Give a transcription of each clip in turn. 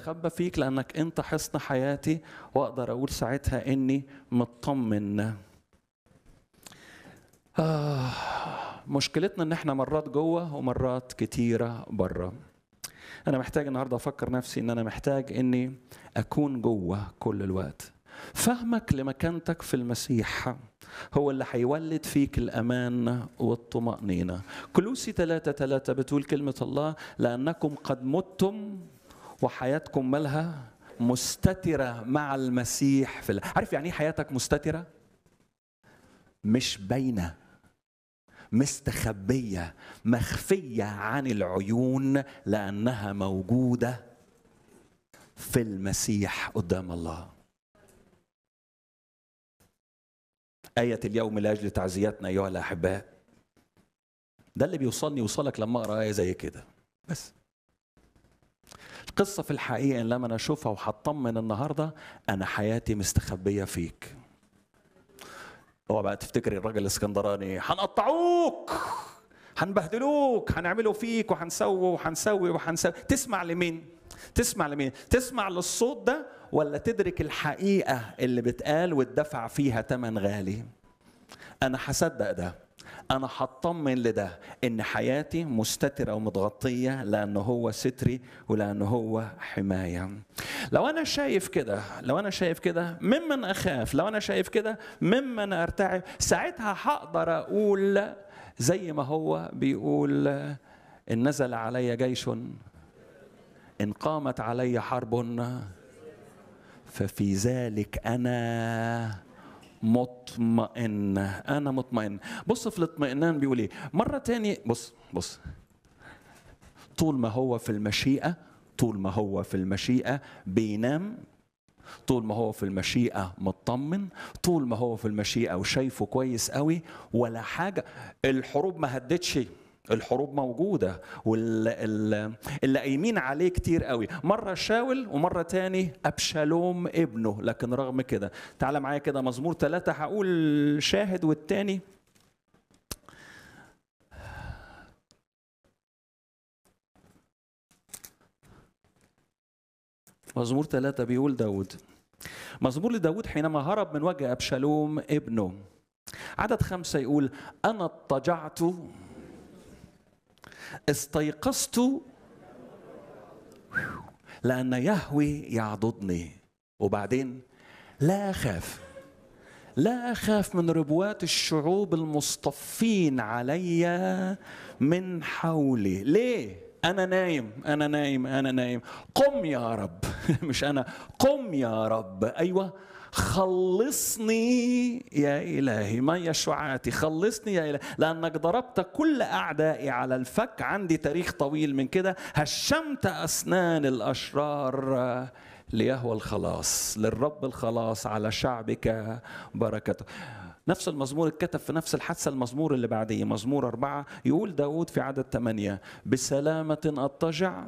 استخبى فيك لانك انت حصن حياتي واقدر اقول ساعتها اني مطمن آه مشكلتنا ان احنا مرات جوه ومرات كتيره بره انا محتاج النهارده افكر نفسي ان انا محتاج اني اكون جوه كل الوقت فهمك لمكانتك في المسيح هو اللي هيولد فيك الأمان والطمأنينة كلوسي ثلاثة ثلاثة بتقول كلمة الله لأنكم قد متم وحياتكم مالها مستترة مع المسيح في الله. عارف يعني ايه حياتك مستترة؟ مش باينة مستخبية مخفية عن العيون لأنها موجودة في المسيح قدام الله آية اليوم لأجل تعزيتنا أيها الأحباء ده اللي بيوصلني يوصلك لما أقرأ آية زي كده بس القصة في الحقيقة إن لما أنا أشوفها وهطمن النهاردة أنا حياتي مستخبية فيك اوعى بقى تفتكر الراجل الاسكندراني هنقطعوك هنبهدلوك هنعملوا فيك وهنسوي وهنسوي وهنسوي تسمع لمين؟ تسمع لمين؟ تسمع للصوت ده ولا تدرك الحقيقة اللي بتقال واتدفع فيها تمن غالي أنا هصدق ده أنا هطمن لده إن حياتي مستترة ومتغطية لأنه هو ستري ولأنه هو حماية لو أنا شايف كده لو أنا شايف كده ممن أخاف لو أنا شايف كده ممن أرتعب ساعتها هقدر أقول زي ما هو بيقول إن نزل علي جيش إن قامت علي حرب ففي ذلك انا مطمئن انا مطمئن بص في الاطمئنان بيقول ايه مره تاني بص بص طول ما هو في المشيئه طول ما هو في المشيئه بينام طول ما هو في المشيئة مطمن طول ما هو في المشيئة وشايفه كويس قوي ولا حاجة الحروب ما هدتش الحروب موجودة واللي قايمين عليه كتير قوي مرة شاول ومرة تاني أبشالوم ابنه لكن رغم كده تعال معايا كده مزمور ثلاثة هقول شاهد والتاني مزمور ثلاثة بيقول داود مزمور لداود حينما هرب من وجه أبشالوم ابنه عدد خمسة يقول أنا اضطجعت استيقظت لأن يهوي يعضدني وبعدين لا أخاف لا أخاف من ربوات الشعوب المصطفين علي من حولي ليه؟ أنا نايم أنا نايم أنا نايم قم يا رب مش أنا قم يا رب أيوة خلصني يا إلهي ما يشوعاتي خلصني يا إلهي لأنك ضربت كل أعدائي على الفك عندي تاريخ طويل من كده هشمت أسنان الأشرار ليهوى الخلاص للرب الخلاص على شعبك بركته نفس المزمور اتكتب في نفس الحادثة المزمور اللي بعديه مزمور أربعة يقول داود في عدد ثمانية بسلامة أضطجع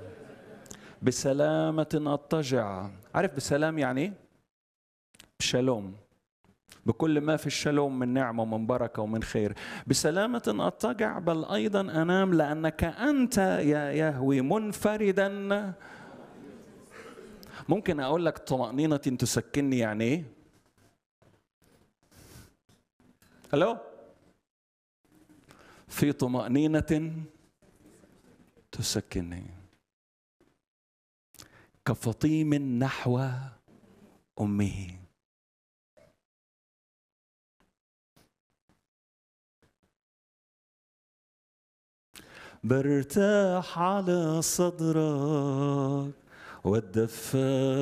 بسلامة أضطجع عارف بسلام يعني ايه؟ بشالوم بكل ما في الشالوم من نعمة ومن بركة ومن خير بسلامة أضطجع بل أيضا أنام لأنك أنت يا يهوي منفردا ممكن أقول لك طمأنينة تسكنني يعني إيه؟ ألو؟ في طمأنينة تسكنني كفطيم نحو أمه برتاح على صدرك والدفاء